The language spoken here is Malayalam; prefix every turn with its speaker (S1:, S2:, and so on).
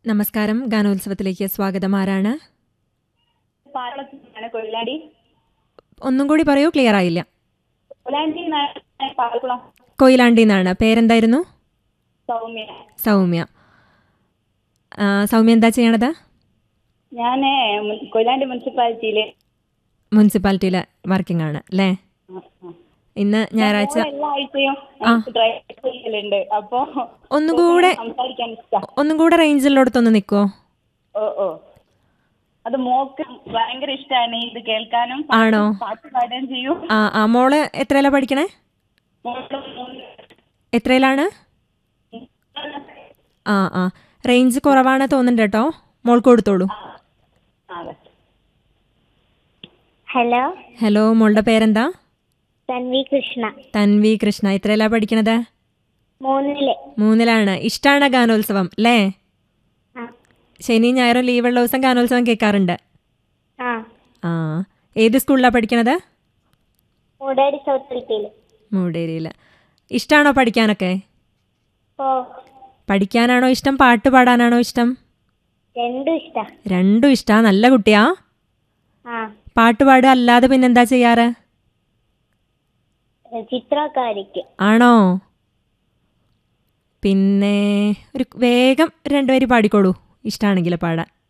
S1: നമസ്കാരം ഗാനോത്സവത്തിലേക്ക് സ്വാഗതം ആരാണ്
S2: പാലത്തിൽ നിന്നാണ് കൊയിലാണ്ടി
S1: ഒന്നും കൂടി പറയൂ ക്ലിയർ ആയില്ല
S2: കൊയിലാണ്ടി നിന്നാണ് പാലക്കുളം
S1: കൊയിലാണ്ടി എന്നാണ് പേരെന്തായിരുന്നു
S2: സൗമ്യ
S1: സൗമ്യ ആ, സൗമ്യ എന്താ ചെയ്യണത്
S2: ഞാൻ കൊയിലാണ്ടി മുനിസിപ്പാലിറ്റിയില്
S1: മുനിസിപ്പാലിറ്റിയിലെ വർക്കിംഗ് ആണ് അല്ലേ ഇന്ന് ഞായറാഴ്ച
S2: ഞങ്ങള് എല്ലാ ആഴ്ചയും ഡ്രൈവ് ചെയ്യലുണ്ട് അപ്പൊ
S1: ഒന്നുകൂടെ
S2: സംസാരിക്കാൻ ഇഷ്ടം
S1: ഒന്നും കൂടെ റേഞ്ചിലോടത്തൊന്ന് നിൽക്കോ
S2: ഓ ഓ അത് മോക്ക് ഭയങ്കര ഇഷ്ടമാണ് ഇത് കേൾക്കാനും
S1: ആണോ
S2: പാട്ട് പാടുകയും ചെയ്യും
S1: ആ ആ മോള് എത്രയിലാ പഠിക്കണേ
S2: മോള് മൂന്ന്
S1: എത്രയിലാണ് ആ ആ റേഞ്ച് കുറവാണ് തോന്നുന്നുണ്ട് കേട്ടോ മോൾക്ക് കൊടുത്തോളൂ
S2: അതെ
S3: ഹലോ
S1: ഹലോ മോളുടെ പേരെന്താ
S3: തൻവി കൃഷ്ണ
S1: തൻവി കൃഷ്ണ എത്രയിലാ പഠിക്കണത്
S3: മൂന്നില്
S1: മൂന്നിലാണ് ഇഷ്ടാണ് ഗാനോത്സവം അല്ലേ
S3: ആ
S1: ശനി ഞായറും ലീവുള്ള ദിവസം ഗാനോത്സവം കേൾക്കാറുണ്ട്
S3: ആ
S1: ആ ഏത് സ്കൂളിലാണ് പഠിക്കണത്
S3: മൂടാടി സൗത്ത് സിറ്റിയിൽ
S1: മൂടേരിയിൽ ഇഷ്ടമാണോ പഠിക്കാനൊക്കെ
S3: ഓ
S1: പഠിക്കാനാണോ ഇഷ്ടം പാട്ട് പാടാനാണോ ഇഷ്ടം
S3: രണ്ടും ഇഷ്ടാ
S1: രണ്ടും ഇഷ്ടാ നല്ല കുട്ടിയാ
S3: ആ
S1: പാട്ട് പാടുക അല്ലാതെ പിന്നെന്താ ചെയ്യാറ്
S3: ചിത്രമൊക്കെ വരയ്ക്കും
S1: ആണോ പിന്നെ ഒരു വേഗം രണ്ടുപേര് പാടിക്കോളൂ ഇഷ്ടമാണെങ്കിൽ പാടാൻ